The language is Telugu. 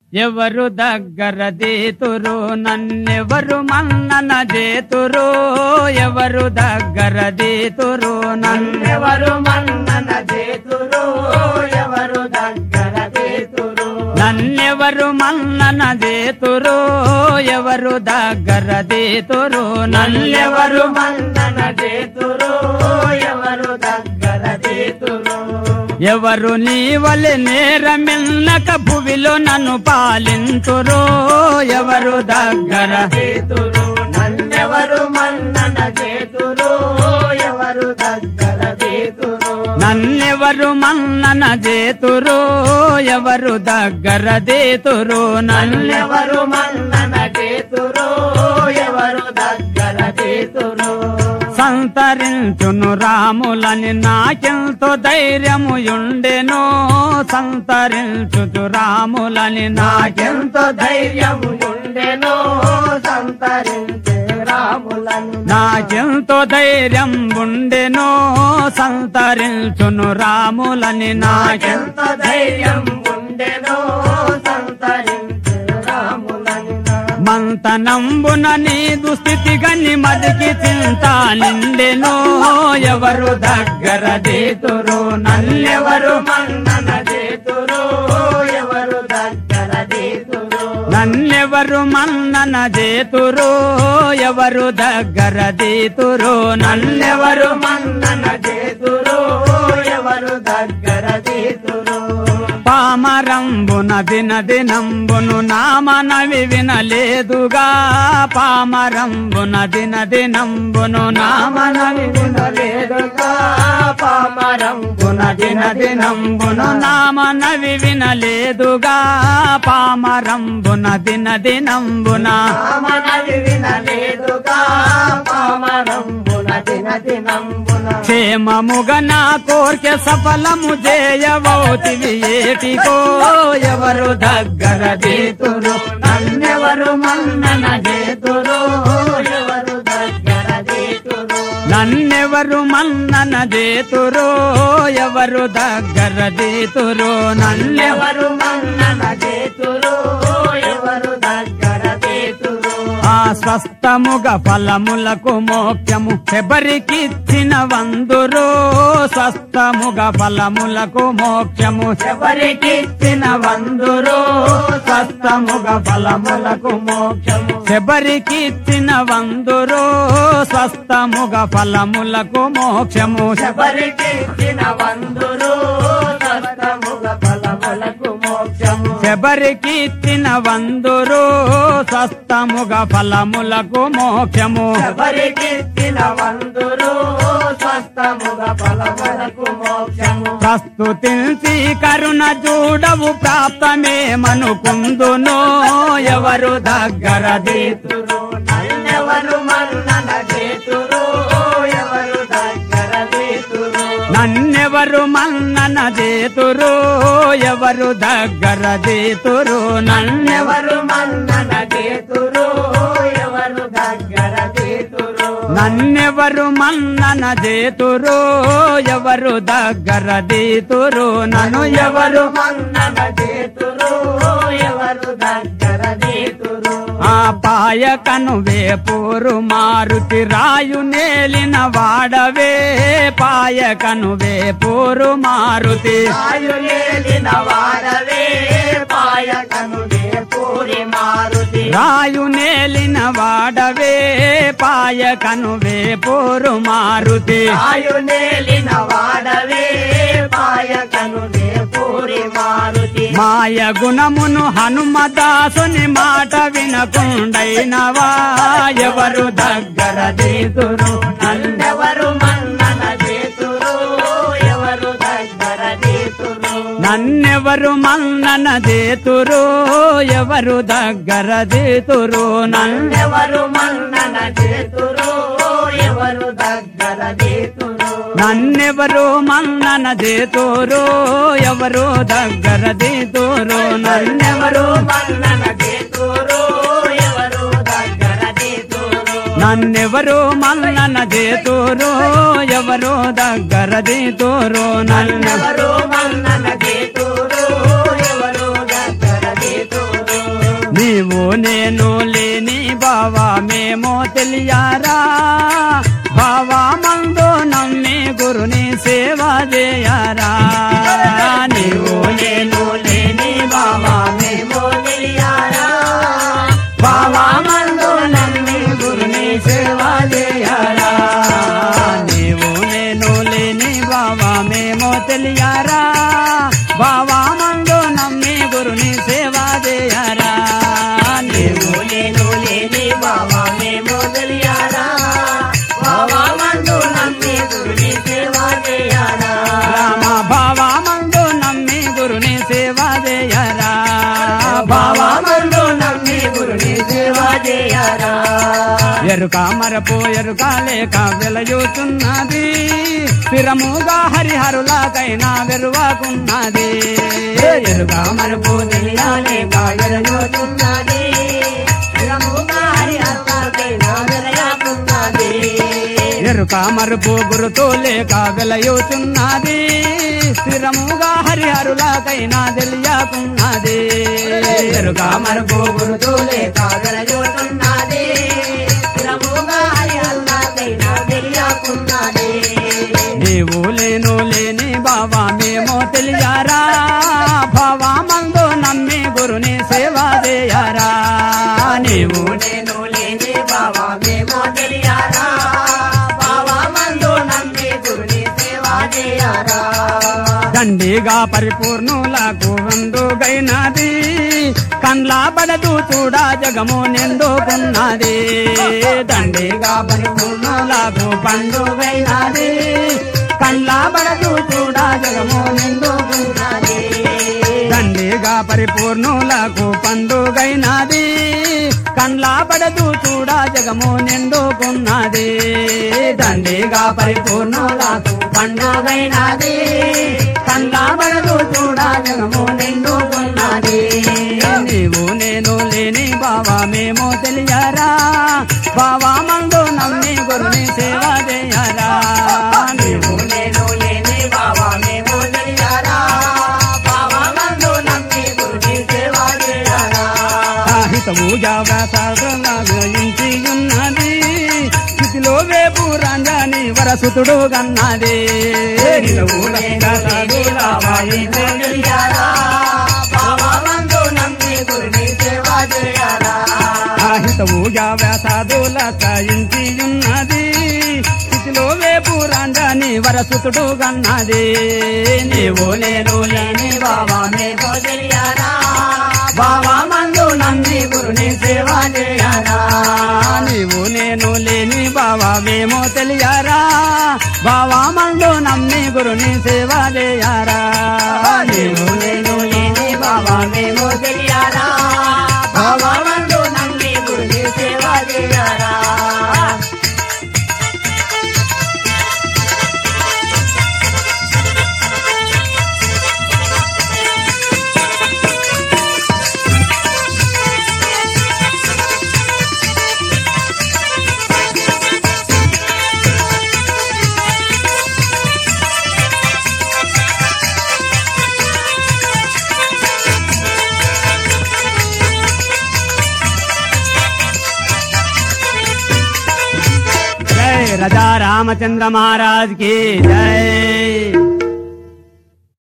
ఎవరు దగ్గర దేతురు నన్నెవరు మన్నన చేతురు ఎవరు దగ్గర దేతురు నన్నెవరు నన్నెవరు మన్నన చేతురు ఎవరు దగ్గర చేతురు నన్నెవరు మన్నన చేతురు ఎవరు దగ్గర దేతురు నన్నెవరు నన్నెవరు మన్నన చేతురు ఎవరు దగ్గర చేతురు ఎవరు నీవలి నేరమిన్నక భువిలో నన్ను పాలింతురు ఎవరు దగ్గర చేతురు నన్నెవరు మన్నన చేతురు ఎవరు దగ్గర చేతురు నన్నెవరు మన్నన చేతురు ఎవరు దగ్గర దేతురు నన్నెవరు నన్నెవరు మన్నన చేతురు ఎవరు దగ్గర చేతురు సంతరించును రాములని నాకెంతో ధైర్యము ఉండెను సంతరించుచు రాములని నాకెంత నాకెంతో ధైర్యము ఉండెనో సంతరించే రాములను నాకెంతో ధైర్యం ఉండెను సంతరించును రాములని నాకెంత నాకెంత ధైర్యం ఉండెనో సంతరించే రాములను మంతనంబున నీ దుస్థితి గని మదికి చింత నిండెను ఎవరు దగ్గర దేతురు నన్నెవరు ఎవరు మన్నన చేతురు ఎవరు దగ్గర చేతురు నన్నెవరు మన్నన చేతురు ఎవరు దగ్గర దేతురు నన్నెవరు నన్నెవరు మన్నన చేతురు ఎవరు దగ్గర చేతురు పామరంబున దిన దినంబును నామనవి వినలేదుగా పామరంబున దిన దినంబును నామనవి వినలేదుగా పామరం పున దిన దినంబును నామనవి వినలేదుగా పామరంబున దిన దినంబున పామనవి వినలేదుగా పామరం బున దిన దినంబున క్షేమముగ నా కోర్కె సఫలము చేయవౌతివి ఏటికో ఎవరు దగ్గర దేతురు నన్నెవరు మన్నన చేతురు ఎవరు దగ్గర చేతురు నన్నెవరు మన్నన దేతురు ఎవరు దగ్గర దేతురు నన్నెవరు ఎవరు మన్నన చేతురు ఎవరు దగ్గర చేతురు ఆ స్వస్థముగ ఫలములకు మోక్షము శబరికిచ్చిన వందురు స్వస్థముగ ఫలములకు మోక్షము ఎవరికిచ్చిన వందురు స్వస్థముగ ఫలములకు మోక్షము శబరికిచ్చిన వందురు స్వస్థముగ ఫలములకు మోక్షము ఎవరికిచ్చిన వందురు స్వస్థముగ ఫలములకు మోక్షము శబరికిచ్చిన వందురు స్వస్థముగ ఫలములకు మోక్షము ఎవరికిచ్చిన వందురు స్వస్థముగ ఫలములకు మోక్షము ప్రస్తుతించి కరుణ చూడవు ప్రాప్తమేమనుకుందును ఎవరు దగ్గర దేతురు నన్నెవరు మన్నన చేతురు ఎవరు దగ్గర చేతురు నన్నెవరు మన్నన చేతురు ఎవరు దగ్గర చేతురు నన్నెవరు ఎవరు మన్నన చేతురు ఎవరు దగ్గర చేతురు నన్నెవరు మన్నన చేతురు ఎవరు దగ్గర దేతురు నన్ను ఎవరు మన్నన చేతురు ఎవరు దగ్గర చేతురు ఆ పాయకను వేపూరు మారుతి రాయు నేలిన వాడవే పాయకను వేపూరు మారుతి ఆయులేలిన వాడవే పాయకను పూరి మారుతి రాయు నేలిన వాడవే పాయకను వేపూరు మారుతి ఆయులేలిన వాడవే పాయకను పూరి మారుతి మాయ గుణమును హనుమదాసుని మాట వినకుండైనవా ఎవరు దగ్గర దేతురు నన్నెవరు మన్నన చేతురు ఎవరు దగ్గర చేతురు నన్నెవరు మన్నన దేతురు ఎవరు దగ్గర దేతురు నన్ను నన్నెవరు మన్నన చేతురు ఎవరు దగ్గర చేతురు నన్నెవరు మన్నన దేతురు ఎవరు దగ్గర దేతురు నన్నెవరు మన్నన చేతురు ఎవరు దగ్గర చేతురు నన్నెవరు మన్నన దేతురు ఎవరు దగ్గర దేతురు నన్నెవరు నన్నెవరు మన్నన చేతురు ఎవరు దగ్గర చేతురు నేను లేని బావా మేమో తెలియారా బావా మందు నమ్మి గురుని సేవ చేయరా నీవు నేను లేని బావా మేము తెలియారా బావా మందు నమ్మి గురుని సేవ చేయరా నీవు నేను లేని బావా మేమో తెలియారా బావా మందు నమ్మి గురుని సేవ చేయరా నీవు నీవు నేను లేని బావా మేము తెలియారా బావా మందు నమ్మి గురుని సేవ చేయారా రామ బావా మందు నమ్మి గురుని సేవ చేయరా బావా మందు నమ్మి గురుని సేవ చేయారా ఎరుక మరపు ఎరుక లేక వెలయుతున్నది స్థిరముగా హరిహరులకైనా వెరువాకున్నది ఎరుక మరపు తెలియాలేక వెలయోతున్నది స్థిరముగా హరిహరులకైనా వెలయాకున్నది ఎరుక మరుపు గురుతూ లేక వెలయుతున్నది స్థిరముగా హరిహరులకైనా తెలియకున్నది ఎరుక మరుపు గురుతూ లేక వెలయోతున్నది స్థిరముగా హరిహరులకైనా తెలియకున్నది నీవు లేను లేని బావా మేమో తెలియారా బావా మందు నమ్మి గురుని సేవ చేయరా నీవు నేను లేని బావా మేము తెలియారా బావా మందు నమ్మి గురుని సేవ చేయారా దండిగా పరిపూర్ణులకు వందుగైనది కండ్ల పడదు చూడా జగము నిండుకున్నది దండిగా పరిపూర్ణులకు పండుగైనది కండ్ల పడదు చూడా జగము నిండుకున్నది దండిగా పరిపూర్ణులకు పండుగైనది కండ్ల పడదు చూడా జగము నిండుకున్నది దండిగా పరిపూర్ణులకు పండుగైనది కండ్ల పడదు చూడా జగము నిండుకున్నది నీవు నేను లేని బావా మేము తెలియరా బావా మందు నమ్మి గురుని సేవ చేయరా నీవు నేను లేని బావా మేము తెలియారా బావా మందు నమ్మి గురుని సేవ చేయారా సాహితము జావ్యాసాగించి ఉన్నది స్థితిలో వేపు రంజాని వరసుతుడు గన్నది తెలియారా బావా మందు నమ్మి గురుని సేవ చేయారా సాహితము జావ్యాసాదుల సాయించి ఉన్నది స్థితిలో వేపు రంజాని వరసుతుడు గన్నది నీవు నేను లేని బావా మేము తెలియారా బావా మందు నమ్మి గురుని సేవ చేయారా నీవు నేను లేని బావా మేమో తెలియారా బావా మందు నమ్మి గురుని సేవ చేయరా నీవు నేను లేని బావా మేము తెలియారా బావా మందు నమ్మి గురుని సేవ చేయారా जय राजा रामचंद्र महाराज की जय